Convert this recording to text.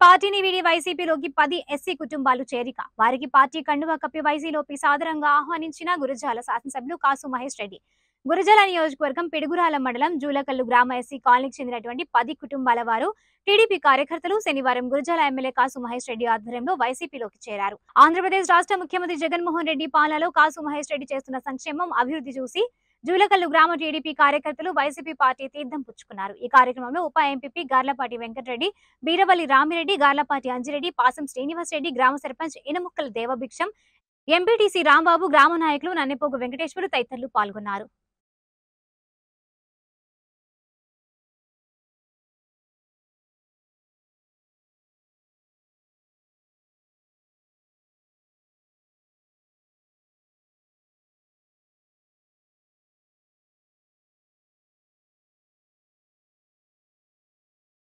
పార్టీని వీడి వైసీపీలోకి పది ఎస్సీ కుటుంబాలు చేరిక వారికి పార్టీ కండువా కప్పి వైసీలోకి సాదరంగా ఆహ్వానించిన గురజాల శాసనసభ్యులు కాసు మహేష్ రెడ్డి గురజాల నియోజకవర్గం పిడుగురాల మండలం జూలకల్లు గ్రామ ఎస్సీ కాలనీకి చెందినటువంటి పది కుటుంబాల వారు టీడీపీ కార్యకర్తలు శనివారం గురజాల ఎమ్మెల్యే కాసు మహేష్ రెడ్డి ఆధ్వర్యంలో వైసీపీలోకి చేరారు ఆంధ్రప్రదేశ్ రాష్ట్ర ముఖ్యమంత్రి జగన్మోహన్ రెడ్డి పాలనలో కాసు మహేష్ రెడ్డి చేస్తున్న సంక్షేమం అభివృద్ధి చూసి జూలకల్లు గ్రామ టీడీపీ కార్యకర్తలు వైసీపీ పార్టీ తీర్థం పుచ్చుకున్నారు ఈ కార్యక్రమంలో ఉప ఎంపీ గార్లపాటి వెంకటరెడ్డి బీరవల్లి రామిరెడ్డి గార్లపాటి అంజిరెడ్డి పాసం శ్రీనివాస్ రెడ్డి గ్రామ సర్పంచ్ ఇనముక్కల దేవభిక్షం ఎంపీటీసీ రాంబాబు గ్రామ నాయకులు నన్నెపోగు వెంకటేశ్వరు తదితరులు పాల్గొన్నారు